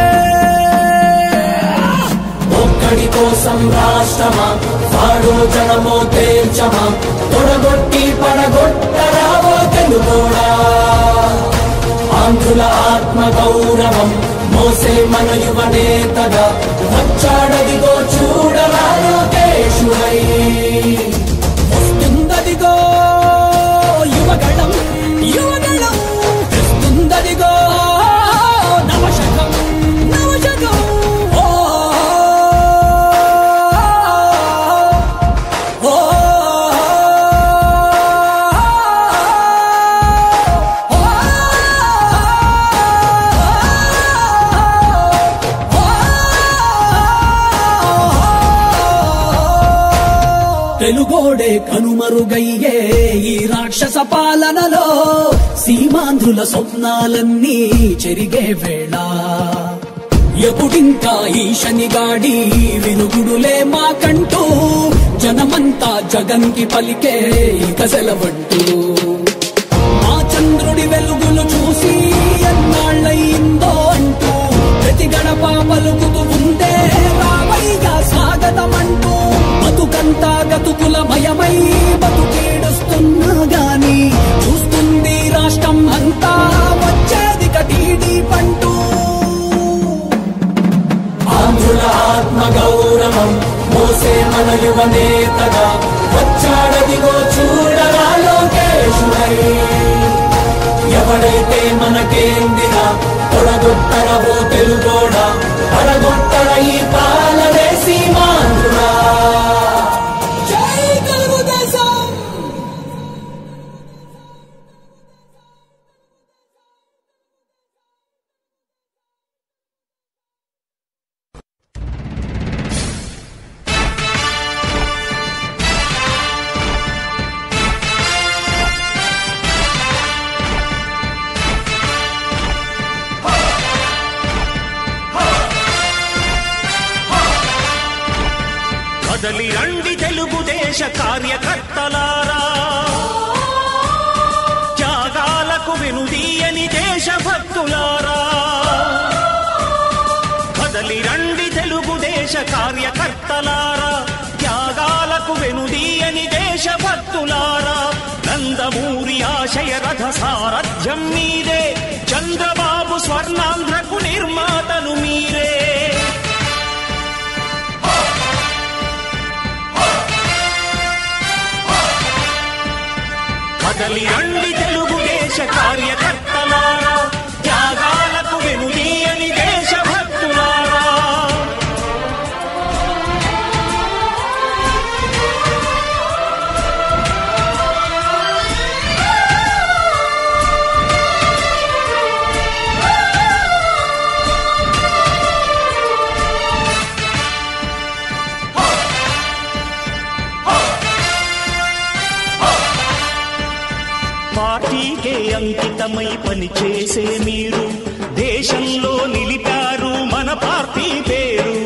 ఒక్కడి కోసం రాష్ట్రమా వాడో జనమో తేల్చమా తొడగొట్టి పడగొట్టరావో తెలుగోడా ఆంధ్రుల ఆత్మ గౌరవం మోసే మన యువ నేతగా వచ్చాడదిగో చూడరా లోకేశుడై వస్తుందదిగో యువగళం యువగళం తెస్తుందదిగో నవశకం నవశకం ఓ ఓ తెలుగోడే కనుమరుగయ్యే ఈ రాక్షస పాలనలో సీమాంధ్రుల స్వప్నాలన్నీ చెరిగే వేళ ఎప్పుడింకా ఈ శనిగాడి వినుగుడులే మాకంటూ జనమంతా జగన్కి పలికే ఇక సెలవంటూ మా చంద్రుడి వెలుగులు చూసి ఎన్నాళ్ళయిందో అంటూ ప్రతి గడప పలుకుతూ ఉందే రావయ్య స్వాగతమంటూ బతుకంతా గతుకుల భయమై బతుకేడుస్తున్నా గాని చూస్తుంది రాష్ట్రం అంతా వచ్చేది కటీడీ పంటూ ఆంధ్రుల ఆత్మ గౌరవం మోసే మన యువ నేతగా వచ్చాడదిగో చూడరా లోకేశుడై ఎవడైతే మనకేందిరా తొడగొట్టరవో తెలుగోడా పడగొట్టర ఈ పాలనే సీమాంధ్రుడా జై తెలుగుదేశం కదలి రండి తెలుగుదేశ కార్యకర్తలారా త్యాగాలకు వెనుదీయని దేశభక్తులారా కదలి రండి తెలుగుదేశ కార్యకర్తలారా త్యాగాలకు వెనుదీయని దేశభక్తులారా నందమూరి ఆశయ రథ సారథ్యం మీరే చంద్రబాబు స్వర్ణాంధ్రకు నిర్మాతలు మీరే కదలి రండి తెలుగుదేశ కార్యకర్తలారా త్యాగాలకు వెనుదీయని దేశభక్తులారా పార్టీకే అంకితమై పనిచేసే మీరు దేశంలో నిలిపారు మన పార్టీ పేరు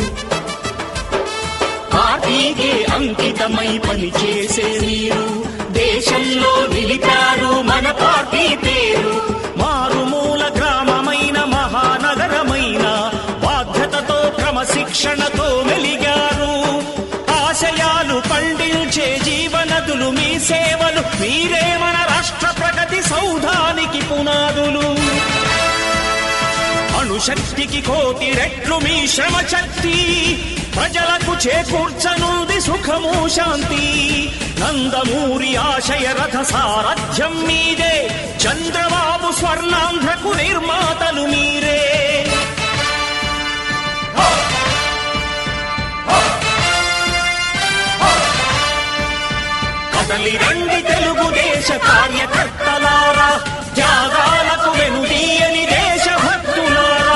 పార్టీకే అంకితమై పనిచేసే మీరు దేశంలో నిలిపారు మన పార్టీ పేరు మారుమూల గ్రామమైన మహానగరమైన బాధ్యతతో క్రమశిక్షణతో మెలిగారు ఆశయాలు పండించే జీవనదులు మీ సేవలు మీరే మన రాష్ట్ర ప్రగతి సౌధానికి పునాదులు అణుశక్తికి కోటి రెట్లు మీ శ్రమ శక్తి ప్రజలకు చేకూర్చనుంది సుఖము శాంతి నందమూరి ఆశయ రథ సారథ్యం మీదే చంద్రబాబు స్వర్ణాంధ్రకు నిర్మాతలు మీరే కదలి రండి తెలుగుదేశ కార్యకర్తలారా త్యాగాలకు వెనుదీయని దేశభక్తులారా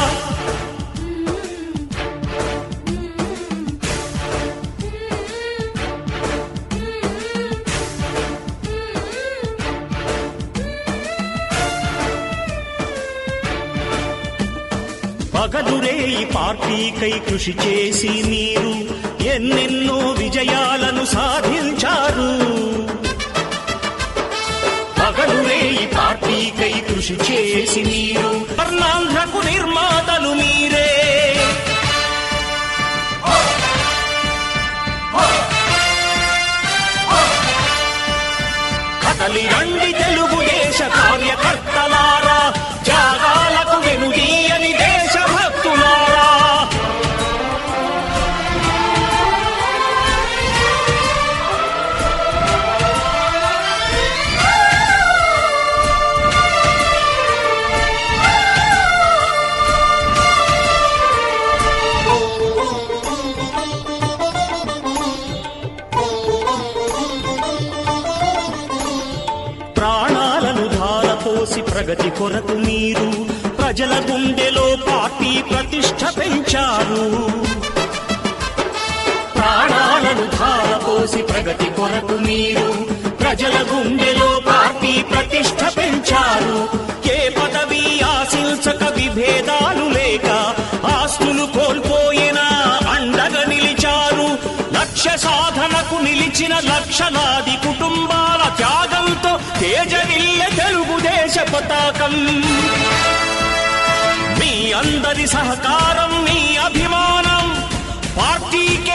పగలురే ఈ పార్టీకై కృషి చేసి మీరు ఎన్నెన్నో విజయాలను సాధించారు పగలురే ఈ పార్టీకై కృషి చేసి మీరు వర్ణాంధ్రకు నిర్మాతలు మీరే కదలి రండి తెలుగుదేశ కార్యకర్తలారా త్యాగాలకు వెనుదీయని దేశభక్తులారా ప్రాణాలను ధారపోసి ప్రగతి కొరకు మీరు ప్రజల గుండెలో పార్టీ ప్రతిష్ట పెంచారు ప్రాణాలను ధారపోసి ప్రగతి కొరకు మీరు ప్రజల గుండెలో పార్టీ ప్రతిష్ట పెంచారు ఏ పదవి ఆశించక విభేదాలు లేక లక్ష్య సాధనకు నిలిచిన లక్షలాది కుటుంబాల త్యాగంతో తేజవిల్లె తెలుగుదేశ పతాకం మీ అందరి సహకారం మీ అభిమానం పార్టీకి